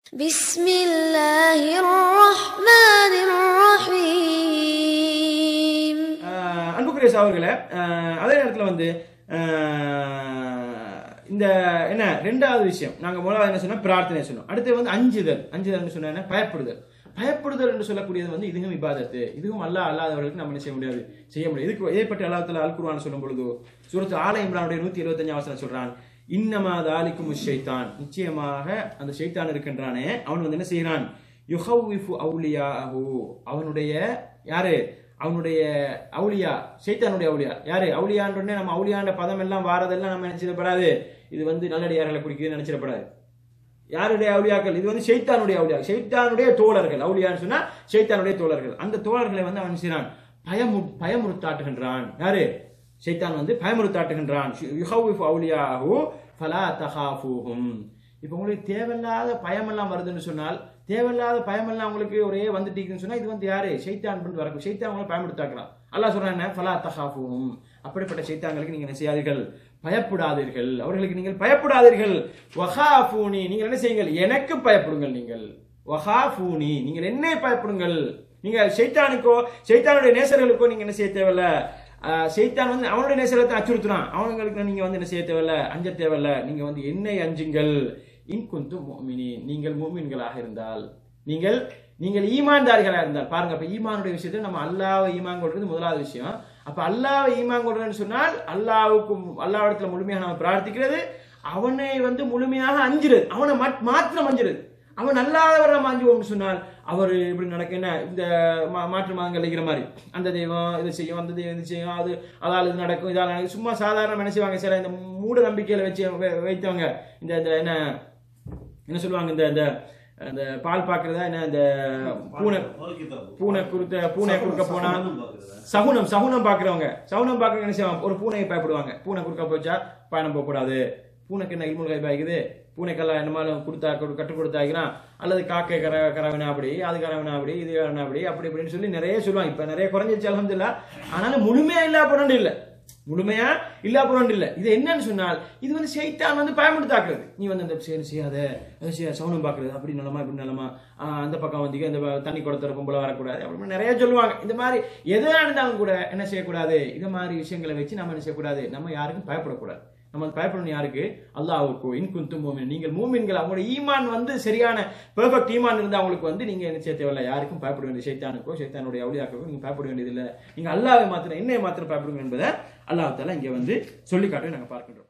بسم الله الرحمن الرحيم ஆஹ் அன்புக்குரிய சகோதரர்களே ஆஹ் அதே நேரத்தில் வந்து ஆஹ் இந்த என்ன ரெண்டாவது விஷயம் நாங்கள் முதலாவது என்ன சொன்னோம் பிரார்த்தனை சொன்னோம் அடுத்து வந்து அஞ்சுதல் அஞ்சுதல் சொன்னா என்ன பயப்படுதல் பயப்படுதல் என்று சொல்லக்கூடியது வந்து இதுவும் இபாதத்து இதுவும் அல்லாஹ் அல்லாதவர்களுக்கு நம்ம என்ன செய்ய முடியாது செய்ய முடியாது இதுக்கு இதை பற்றி அல்லாஹ் அல் குர்ஆன் சொல்லும் பொழுது சூரத்து ஆல இம்ரானுடைய நூத்தி எழுபத்தஞ்சு அவசரம் சொல்றான் இன்னமா தாலிக்கும் ஷைத்தான் நிச்சயமாக அந்த ஷைத்தான் இருக்கின்றானே அவன் வந்து என்ன செய்கிறான் யுஹவ்விஃபு அவுலியாஹு அவனுடைய யாரு அவனுடைய அவுலியா ஷைத்தானுடைய அவுலியா யாரு அவுலியான்றே நம்ம அவுலியான்ற பதம் எல்லாம் வாரதெல்லாம் நம்ம நினைச்சிடப்படாது இது வந்து நல்லடியார்களை குறிக்குதுன்னு நினைச்சிடப்படாது யாருடைய அவுலியாக்கள் இது வந்து ஷைத்தானுடைய அவுலியா ஷைத்தானுடைய தோழர்கள் அவுலியான்னு சொன்னா ஷைத்தானுடைய தோழர்கள் அந்த தோழர்களை வந்து அவன் செய்றான் பயமு பயமுறுத்தாட்டுகின்றான் யாரு ஷைத்தான் வந்து பயமுறுத்தாட்டுகின்றான் யுஹவ்விஃபு அவுலியாஹு ஃபலா தஹாஃபூஹும் இப்போ உங்களுக்கு தேவையில்லாத பயமெல்லாம் வருதுன்னு சொன்னால் தேவையில்லாத பயமெல்லாம் உங்களுக்கு ஒரே வந்துட்டீங்கன்னு சொன்னா இது வந்து யாரு ஷைத்தான் பண்ணி வரக்கும் ஷைத்தான் உங்களை பயமுறுத்தாக்கலாம் அல்லாஹ் சொல்றான் என்ன ஃபலா தஹாஃபூஹும் அப்படிப்பட்ட ஷைத்தான்களுக்கு நீங்க என்ன செய்யாதீர்கள் பயப்படாதீர்கள் அவர்களுக்கு நீங்கள் பயப்படாதீர்கள் வஹாஃபூனி நீங்கள் என்ன செய்யுங்கள் எனக்கு பயப்படுங்கள் நீங்கள் வஹாஃபூனி நீங்கள் என்னை பயப்படுங்கள் நீங்க ஷைத்தானுக்கோ ஷைத்தானுடைய நேசர்களுக்கோ நீங்க என்ன செய்ய தேவையில்ல ஆஹ் ஷைத்தான் வந்து அவனுடைய நேசரத்தை அச்சுறுத்துறான் அவங்களுக்கு நீங்க வந்து என்ன செய்ய தேவையில்ல அஞ்ச தேவையில்ல நீங்க வந்து என்னை அஞ்சுங்கள் இன் குந்து முஃமினி நீங்கள் மூமின்களாக இருந்தால் நீங்கள் நீங்கள் ஈமான்தாரிகளாக இருந்தால் பாருங்க அப்ப ஈமானுடைய விஷயத்தில் நம்ம அல்லாஹ்வை ஈமான் கொள்றது முதலாவது விஷயம் அப்ப அல்லாஹ்வை ஈமான் கொள்றதுன்னு சொன்னால் அல்லாஹ்வுக்கும் அல்லாஹ்விடத்துல முழுமையாக நம்ம பிரார்த்திக்கிறது அவனை வந்து முழுமையாக அஞ்சுறது அவனை மட்- மாத்திரம் அஞ்சுறது அவன் அல்லாதவர் நம்ம அஞ்சுவோம்னு சொன்னால் அவர் இப்படி நடக்க என்ன இந்த மா- மாற்று மதங்கள் இருக்கிற மாதிரி அந்த தெய்வம் இது செய்யும் அந்த தெய்வம் இது செய்யும் அது அதால் இது நடக்கும் இதால் நடக்கும் சும்மா சாதாரண என்ன செய்வாங்க சில இந்த மூட நம்பிக்கையில வச்சு வை- வைத்தவங்க இந்த இந்த என்ன என்ன சொல்லுவாங்க இந்த இந்த அந்த பால் பாக்குறதா என்ன இந்த பூனை பூனை குறுத்த பூனை குறுக்க போனா சகுனம் சகுனம் பாக்குறவங்க சகுனம் பாக்குறவங்க என்ன செய்வாங்க ஒரு பூனையை பயப்படுவாங்க பூனை குறுக்க போச்சா பயணம் போகக்கூடாது பூனைக்கு என்ன இல்முல் கை பாய்க்குது பூனைக்கெல்லாம் என்னமாலும் கொடுத்தா கொடு- கற்றுக் கொடுத்தாக்கிறான் அல்லது காக்கை கர கரவினா அப்படி அது கரவினா அப்படி இது கரவினா அப்படி அப்படி இப்படின்னு சொல்லி நிறைய சொல்லுவாங்க இப்ப நிறைய குறைஞ்சிச்சு அலமதுல்லா ஆனாலும் முழுமையா இல்லா போனது இல்ல முழுமையா இல்லா போனது இல்ல இது என்னன்னு சொன்னால் இது வந்து சைத்தான் வந்து பயமுடுத்தாக்குறது நீ வந்து அந்த சரி செய்யாத அது செய்ய சவுனம் பாக்குறது அப்படி நல்லமா இப்படி நல்லமா ஆஹ் அந்த பக்கம் வந்து அந்த ப- தண்ணி குடத்துற கும்பல வரக்கூடாது அப்படி நிறைய சொல்லுவாங்க இந்த மாதிரி எதா இருந்தாலும் கூட என்ன செய்யக்கூடாது இந்த மாதிரி விஷயங்களை வச்சு நம்ம என்ன செய்யக்கூடாது நம்ம யாருக்கும் பயப்படக்கூடாது நம்ம பயப்படணும் யாருக்கு அல்லாஹ்வுக்கு இன் குந்தும் மூமின் நீங்கள் மூமின்கள் அவங்களோட ஈமான் வந்து சரியான பெர்ஃபெக்ட் ஈமான் இருந்தா அவங்களுக்கு வந்து நீங்க என்ன செய்ய தேவையில்ல யாருக்கும் பயப்பட வேண்டிய சைத்தானுக்கோ சைத்தானுடைய அவுளியாக்கோ நீங்க பயப்பட வேண்டியதில்லை நீங்க அல்லாஹ்வை மாத்திரம் என்னை மாத்திரம் பயப்படுங்க என்பதை அல்லாஹ் தாலா இங்க வந்து சொல்லி காட்டி நாங்க பார்க்கின்றோம்